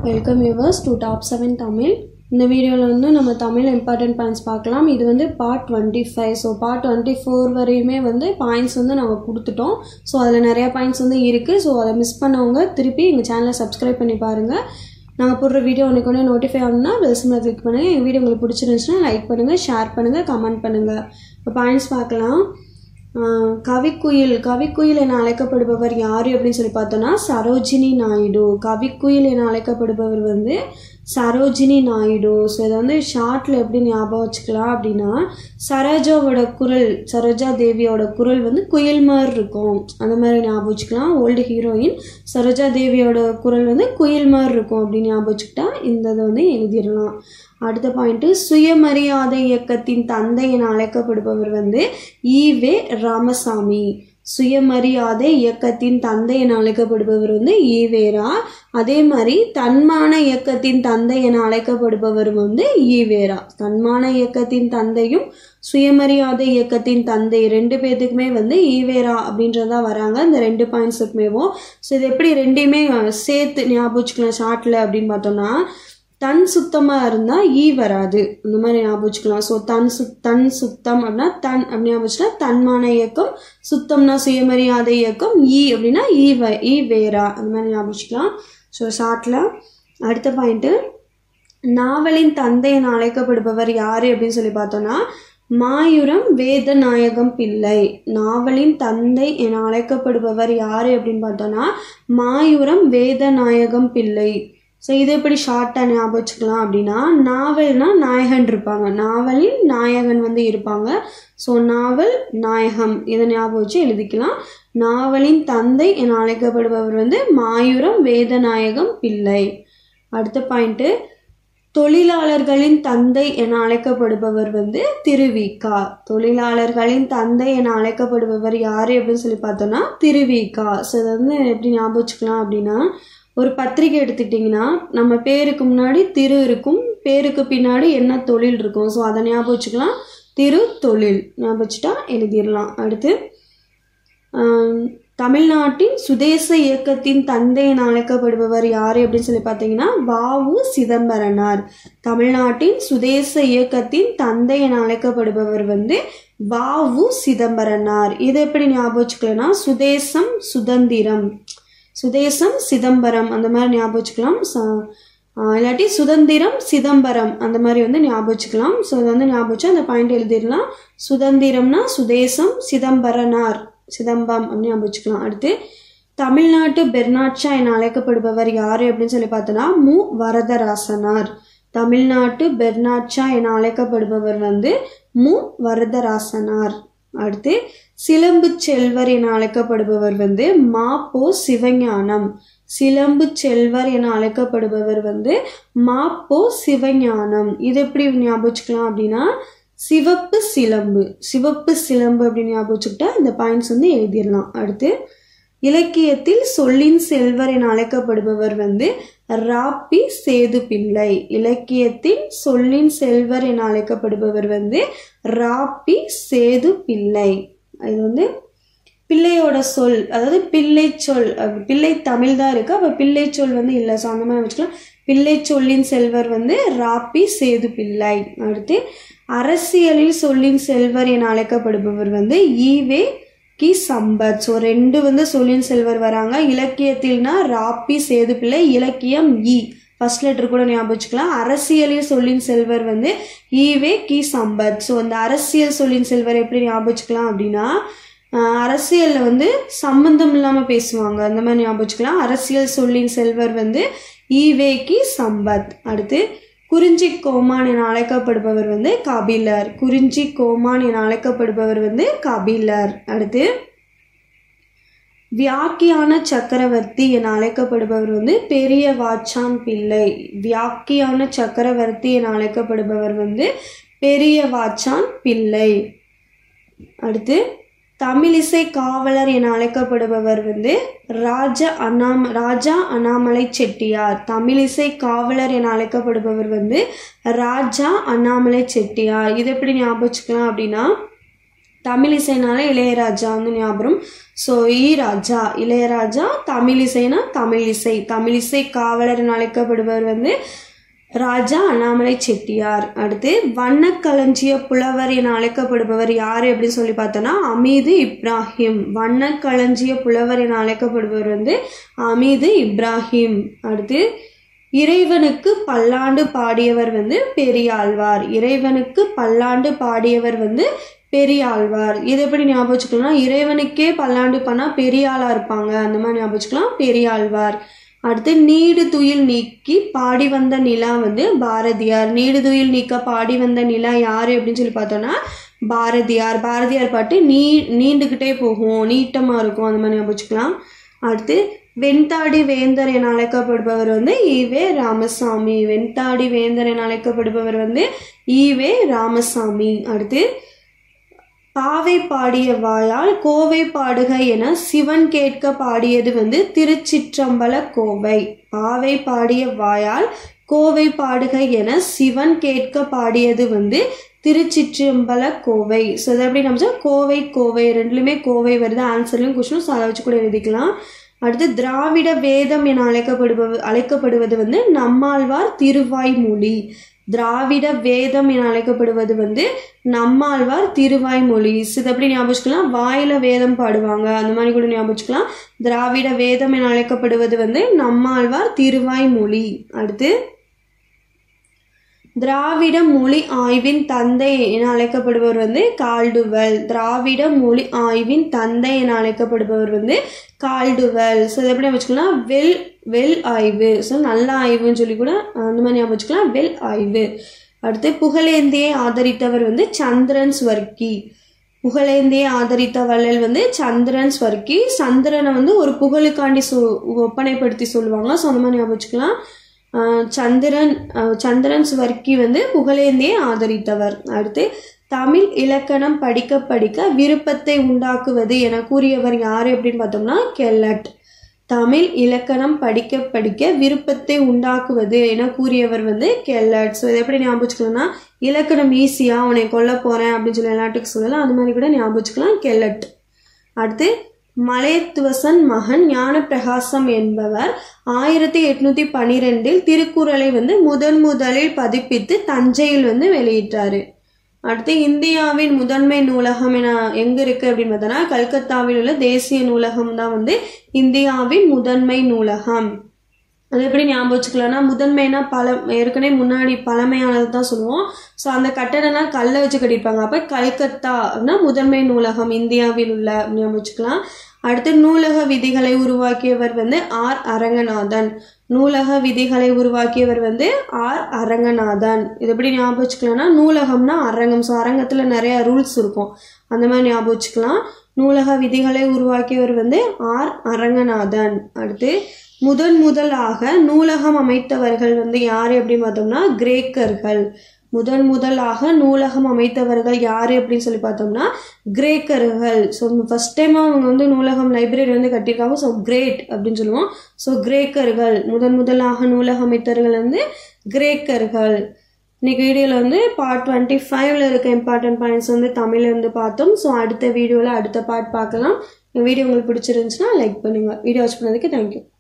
welcome yours to top seven Tamil இந்த வீடியோவில் வந்து நம்ம தமிழ் இம்பார்ட்டன்ட் பாயிண்ட்ஸ் பார்க்கலாம் இது வந்து part twenty five so part twenty four வரையுமே வந்து பாயிண்ட்ஸ் வந்து நாங்கள் கொடுத்துட்டோம் ஸோ அதில் நிறையா பாயிண்ட்ஸ் வந்து இருக்குது ஸோ அதை மிஸ் பண்ணவங்க திருப்பி எங்கள் சேனலை சப்ஸ்கிரைப் பண்ணி பாருங்கள் நாங்கள் போடுற வீடியோ உனக்கு ஒன்று நோட்டிஃபை ஆகணும்னா பெல் சிம்மில் கிளிக் பண்ணுங்கள் எங்கள் வீடியோ உங்களுக்கு பிடிச்சிருந்துச்சுன்னா லைக் பண்ணுங்கள் ஷேர் பண்ணுங்கள் கமெண்ட் பண்ணுங்கள் இப்போ பாயிண்ட்ஸ் பார்க்கலாம் ஆஹ் கவிக்குயில் கவிக்குயில் என அழைக்கப்படுபவர் யார் அப்படின்னு சொல்லி பார்த்தோன்னா சரோஜினி நாயுடு கவிக்குயில் என அழைக்கப்படுபவர் வந்து சரோஜினி நாயுடு ஸோ இதை வந்து ஷார்ட்டில் எப்படி ஞாபகம் வச்சுக்கலாம் அப்படின்னா சரோஜாவோட குரல் சரோஜா தேவியோட குரல் வந்து குயில் மாதிரி இருக்கும் அந்த மாதிரி ஞாபகம் வச்சுக்கலாம் ஓல்டு ஹீரோயின் சரோஜா தேவியோட குரல் வந்து குயில் மாதிரி இருக்கும் அப்படின்னு ஞாபகம் வச்சுக்கிட்டா இந்த இதை வந்து எழுதிடலாம் அடுத்த பாயிண்ட்டு சுயமரியாதை இயக்கத்தின் தந்தை என அழைக்கப்படுபவர் வந்து ஈவே ராமசாமி சுயமரியாதை இயக்கத்தின் தந்தை என அழைக்கப்படுபவர் வந்து ஈவேரா அதே மாதிரி தன்மான இயக்கத்தின் தந்தை என அழைக்கப்படுபவர் வந்து ஈவேரா தன்மான இயக்கத்தின் தந்தையும் சுயமரியாதை இயக்கத்தின் தந்தை ரெண்டு பேர்த்துக்குமே வந்து ஈவேரா அப்படின்றதா வராங்க இந்த ரெண்டு பாயிண்ட்ஸுக்குமேவும் ஸோ இது எப்படி ரெண்டையுமே சேர்த்து ஞாபகம் வச்சுக்கலாம் ஷார்ட்டில் அப்படின்னு பார்த்தோம்னா தன் சுத்தமாக இருந்தால் ஈ வராது அந்த மாதிரி ஞாபகம் வச்சுக்கலாம் ஸோ தன் சுத் தன் சுத்தம் அப்படின்னா தன் அப்படி ஞாபகம் வச்சுன்னா தன்மான இயக்கம் சுத்தம்னா சுயமரியாதை இயக்கம் ஈ அப்படின்னா ஈ வ ஈ வேறா அந்த மாதிரி ஞாபகம் வச்சுக்கலாம் ஸோ ஷார்ட்டில் அடுத்த பாயிண்ட்டு நாவலின் தந்தை என அழைக்கப்படுபவர் யார் அப்படின்னு சொல்லி பார்த்தோன்னா மாயுரம் வேதநாயகம் பிள்ளை நாவலின் தந்தை என அழைக்கப்படுபவர் யார் அப்படின்னு பார்த்தோன்னா மாயுரம் வேதநாயகம் பிள்ளை ஸோ இது எப்படி ஷார்ட்டாக ஞாபகம் வச்சுக்கலாம் அப்படின்னா நாவல்னா நாயகன் இருப்பாங்க நாவலின் நாயகன் வந்து இருப்பாங்க ஸோ நாவல் நாயகம் இதை ஞாபகம் வச்சு எழுதிக்கலாம் நாவலின் தந்தை என அழைக்கப்படுபவர் வந்து மாயுரம் வேதநாயகம் பிள்ளை அடுத்த பாயிண்ட்டு தொழிலாளர்களின் தந்தை என அழைக்கப்படுபவர் வந்து திருவிகா தொழிலாளர்களின் தந்தை என அழைக்கப்படுபவர் யார் அப்படின்னு சொல்லி பார்த்தோன்னா திருவிகா ஸோ இதை வந்து எப்படி ஞாபகம் வச்சுக்கலாம் அப்படின்னா ஒரு பத்திரிக்கை எடுத்துக்கிட்டிங்கன்னா நம்ம பேருக்கு முன்னாடி திரு இருக்கும் பேருக்கு பின்னாடி என்ன தொழில் இருக்கும் ஸோ அதை ஞாபகம் வச்சுக்கலாம் திரு தொழில் ஞாபகம் வச்சுட்டா எழுதிடலாம் அடுத்து தமிழ்நாட்டின் சுதேச இயக்கத்தின் தந்தை என அழைக்கப்படுபவர் யார் அப்படின்னு சொல்லி பார்த்தீங்கன்னா வாவு சிதம்பரனார் தமிழ்நாட்டின் சுதேச இயக்கத்தின் தந்தை என அழைக்கப்படுபவர் வந்து வாவு சிதம்பரனார் இதை எப்படி ஞாபகம் வச்சுக்கலன்னா சுதேசம் சுதந்திரம் சுதேசம் சிதம்பரம் அந்த மாதிரி ஞாபகம் வச்சுக்கலாம் இல்லாட்டி சுதந்திரம் சிதம்பரம் அந்த மாதிரி வந்து ஞாபகம் வச்சுக்கலாம் ஸோ இது வந்து ஞாபகம் வச்சு அந்த பாயிண்ட் எழுதிடலாம் சுதந்திரம்னா சுதேசம் சிதம்பரனார் சிதம்பம் அப்படின்னு ஞாபகம் வச்சுக்கலாம் அடுத்து தமிழ்நாட்டு பெர்னாட்சா என அழைக்கப்படுபவர் யார் அப்படின்னு சொல்லி பார்த்தோன்னா மு வரதராசனார் தமிழ்நாட்டு பெர்னாட்சா என அழைக்கப்படுபவர் வந்து மு வரதராசனார் அடுத்து சிலம்பு செல்வர் என அழைக்கப்படுபவர் வந்து மா போ சிவஞானம் சிலம்பு செல்வர் என அழைக்கப்படுபவர் வந்து மா போ சிவஞானம் இது எப்படி ஞாபகம் வச்சுக்கலாம் அப்படின்னா சிவப்பு சிலம்பு சிவப்பு சிலம்பு அப்படின்னு ஞாபகம் வச்சுக்கிட்டா இந்த பாயிண்ட்ஸ் வந்து எழுதிடலாம் அடுத்து இலக்கியத்தில் சொல்லின் செல்வர் என அழைக்கப்படுபவர் வந்து ராப்பி சேது பிள்ளை இலக்கியத்தில் சொல்லின் செல்வர் என அழைக்கப்படுபவர் வந்து ராப்பி சேது பிள்ளை இது வந்து பிள்ளையோட சொல் அதாவது பிள்ளை சொல் பிள்ளை தமிழ் தான் இருக்கு அப்போ பிள்ளை சொல் வந்து இல்லை ஸோ அந்த மாதிரி வச்சுக்கலாம் பிள்ளை சொல்லின் செல்வர் வந்து ராப்பி சேது பிள்ளை அடுத்து அரசியலில் சொல்லின் செல்வர் என அழைக்கப்படுபவர் வந்து ஈவே கி சம்பத் ஸோ ரெண்டு வந்து சொல்லின் செல்வர் வராங்க இலக்கியத்தில்னா ராப்பி சேது பிள்ளை இலக்கியம் இ ஃபர்ஸ்ட் லெட்டர் கூட ஞாபகம் வச்சுக்கலாம் அரசியலில் சொல்லின் செல்வர் வந்து ஈவே கி சம்பத் ஸோ அந்த அரசியல் சொல்லின் செல்வர் எப்படி ஞாபகம் வச்சுக்கலாம் அப்படின்னா அரசியலில் வந்து சம்மந்தம் இல்லாமல் பேசுவாங்க அந்த மாதிரி ஞாபகம் வச்சுக்கலாம் அரசியல் சொல்லின் செல்வர் வந்து ஈவே கி சம்பத் அடுத்து குறிஞ்சி கோமான் என அழைக்கப்படுபவர் வந்து கபிலர் குறிஞ்சி கோமான் என அழைக்கப்படுபவர் வந்து கபிலர் அடுத்து வியாக்கியான சக்கரவர்த்தி என அழைக்கப்படுபவர் வந்து பெரிய வாச்சான் பிள்ளை வியாக்கியான சக்கரவர்த்தி என அழைக்கப்படுபவர் வந்து பெரிய வாச்சான் பிள்ளை அடுத்து தமிழிசை காவலர் என அழைக்கப்படுபவர் வந்து ராஜ அண்ணாம ராஜா அண்ணாமலை செட்டியார் தமிழிசை காவலர் என அழைக்கப்படுபவர் வந்து ராஜா அண்ணாமலை செட்டியார் இது எப்படி ஞாபகம் வச்சுக்கலாம் அப்படின்னா தமிழிசைனால இளையராஜா வந்து ஞாபகம் ஸோ ஈ ராஜா இளையராஜா தமிழிசைனா தமிழிசை தமிழிசை காவலர் என அழைக்கப்படுபவர் வந்து ராஜா அண்ணாமலை செட்டியார் அடுத்து வண்ணக்களஞ்சிய புலவர் என அழைக்கப்படுபவர் யார் அப்படின்னு சொல்லி பார்த்தோன்னா அமீது இப்ராஹிம் வண்ணக்களஞ்சிய புலவர் என அழைக்கப்படுபவர் வந்து அமீது இப்ராஹிம் அடுத்து இறைவனுக்கு பல்லாண்டு பாடியவர் வந்து பெரியாழ்வார் இறைவனுக்கு பல்லாண்டு பாடியவர் வந்து பெரியாழ்வார் இது எப்படி ஞாபகம் வச்சுக்கலாம் இறைவனுக்கே பல்லாண்டு பண்ணால் பெரிய ஆளாக இருப்பாங்க அந்த மாதிரி ஞாபகம் வச்சுக்கலாம் பெரியாழ்வார் அடுத்து நீடு துயில் நீக்கி பாடி வந்த நிலா வந்து பாரதியார் நீடு துயில் நீக்க பாடி வந்த நிலா யார் அப்படின்னு சொல்லி பார்த்தோன்னா பாரதியார் பாரதியார் பாட்டு நீ நீண்டுக்கிட்டே போகும் நீட்டமாக இருக்கும் அந்த மாதிரி ஞாபகம் வச்சுக்கலாம் அடுத்து வெண்தாடி வேந்தர் என அழைக்கப்படுபவர் வந்து ஈவே ராமசாமி வெண்தாடி வேந்தர் என அழைக்கப்படுபவர் வந்து ஈவே ராமசாமி அடுத்து பாவை பாடிய வாயால் கோவை பாடுக என சிவன் கேட்க பாடியது வந்து திருச்சிற்றம்பல கோவை பாவை பாடிய வாயால் கோவை பாடுக என சிவன் கேட்க பாடியது வந்து திருச்சிற்றம்பல கோவை ஸோ இதை எப்படி நம்ம கோவை கோவை ரெண்டுலையுமே கோவை வருது ஆன்சர்லையும் கொஸ்டின் ஸோ அதை வச்சு கூட எழுதிக்கலாம் அடுத்து திராவிட வேதம் என அழைக்கப்படுபவ அழைக்கப்படுவது வந்து நம்மாழ்வார் திருவாய்மொழி திராவிட வேதம் என அழைக்கப்படுவது வந்து நம்மாழ்வார் திருவாய்மொழி இது எப்படி ஞாபகம் வச்சுக்கலாம் வாயில வேதம் பாடுவாங்க அந்த மாதிரி கூட ஞாபகம் வச்சுக்கலாம் திராவிட வேதம் என அழைக்கப்படுவது வந்து நம்மாழ்வார் திருவாய்மொழி அடுத்து திராவிட மொழி ஆய்வின் தந்தை என அழைக்கப்படுபவர் வந்து கால்டுவல் திராவிட மொழி ஆய்வின் தந்தை என அழைக்கப்படுபவர் வந்து கால்டுவல் ஸோ இதை எப்படி வச்சுக்கலாம் வெல் வெல் ஆய்வு ஸோ நல்ல ஆய்வுன்னு சொல்லி கூட அந்த மாதிரி ஞாபகம் வச்சுக்கலாம் வெல் ஆய்வு அடுத்து புகழேந்தியை ஆதரித்தவர் வந்து சந்திரன் ஸ்வர்க்கி புகழேந்தியை ஆதரித்த வள்ளல் வந்து சந்திரன் ஸ்வர்க்கி சந்திரனை வந்து ஒரு புகழுக்காண்டி சொ ஒப்பனைப்படுத்தி சொல்லுவாங்க ஸோ அந்த மாதிரி ஞாபகம் வச்சுக்கலாம் சந்திரன் சந்திரன் ஸ்வர்க்கி வந்து புகழேந்தியை ஆதரித்தவர் அடுத்து தமிழ் இலக்கணம் படிக்க படிக்க விருப்பத்தை உண்டாக்குவது என கூறியவர் யார் அப்படின்னு பார்த்தோம்னா கெல்லட் தமிழ் இலக்கணம் படிக்க படிக்க விருப்பத்தை உண்டாக்குவது என கூறியவர் வந்து கெல்லட் ஸோ இதை எப்படி ஞாபகம் வச்சுக்கலாம்னா இலக்கணம் ஈஸியாக உன்னை கொல்ல போகிறேன் அப்படின்னு சொல்லி எல்லாத்துக்கும் சொல்லலாம் அது மாதிரி கூட ஞாபகம் வச்சுக்கலாம் கெல்லட் அடுத்து மலையத்துவசன் மகன் ஞானப்பிரகாசம் என்பவர் ஆயிரத்தி எட்நூத்தி பனிரெண்டில் திருக்குறளை வந்து முதன் முதலில் பதிப்பித்து தஞ்சையில் வந்து வெளியிட்டாரு அடுத்து இந்தியாவின் முதன்மை நூலகம் என எங்க இருக்கு அப்படின்னு பார்த்தோன்னா கல்கத்தாவில் உள்ள தேசிய நூலகம் தான் வந்து இந்தியாவின் முதன்மை நூலகம் அது எப்படி ஞாபகம் வச்சுக்கலாம்னா முதன்மைனா பழ ஏற்கனவே முன்னாடி பழமையானது தான் சொல்லுவோம் ஸோ அந்த கட்டடம்லாம் கல்லை வச்சு கட்டியிருப்பாங்க அப்போ கல்கத்தா அப்படின்னா முதன்மை நூலகம் இந்தியாவில் உள்ள ஞாபகம் வச்சுக்கலாம் அடுத்து நூலக விதிகளை உருவாக்கியவர் வந்து ஆர் அரங்கநாதன் நூலக விதிகளை உருவாக்கியவர் வந்து ஆர் அரங்கநாதன் இது எப்படி ஞாபகம் வச்சுக்கலாம்னா நூலகம்னா அரங்கம் ஸோ அரங்கத்தில் நிறைய ரூல்ஸ் இருக்கும் அந்த மாதிரி ஞாபகம் வச்சுக்கலாம் நூலக விதிகளை உருவாக்கியவர் வந்து ஆர் அரங்கநாதன் அடுத்து முதன் முதலாக நூலகம் அமைத்தவர்கள் வந்து யார் அப்படின்னு பார்த்தோம்னா கிரேக்கர்கள் முதன் முதலாக நூலகம் அமைத்தவர்கள் யார் அப்படின்னு சொல்லி பார்த்தோம்னா கிரேக்கர்கள் ஸோ ஃபஸ்ட் டைம் அவங்க வந்து நூலகம் லைப்ரரி வந்து கட்டியிருக்காங்க ஸோ கிரேட் அப்படின்னு சொல்லுவோம் ஸோ கிரேக்கர்கள் முதன் முதலாக நூலகம் அமைத்தவர்கள் வந்து கிரேக்கர்கள் இன்னைக்கு வீடியோவில் வந்து பார்ட் டுவெண்ட்டி ஃபைவ்ல இருக்க இம்பார்ட்டன்ட் பாயிண்ட்ஸ் வந்து தமிழ்ல இருந்து பார்த்தோம் ஸோ அடுத்த வீடியோவில் அடுத்த பார்ட் பார்க்கலாம் வீடியோ உங்களுக்கு பிடிச்சிருந்துச்சுன்னா லைக் பண்ணுங்கள் வீடியோ வாட்ச் பண்ணதுக்கு தேங்க்யூ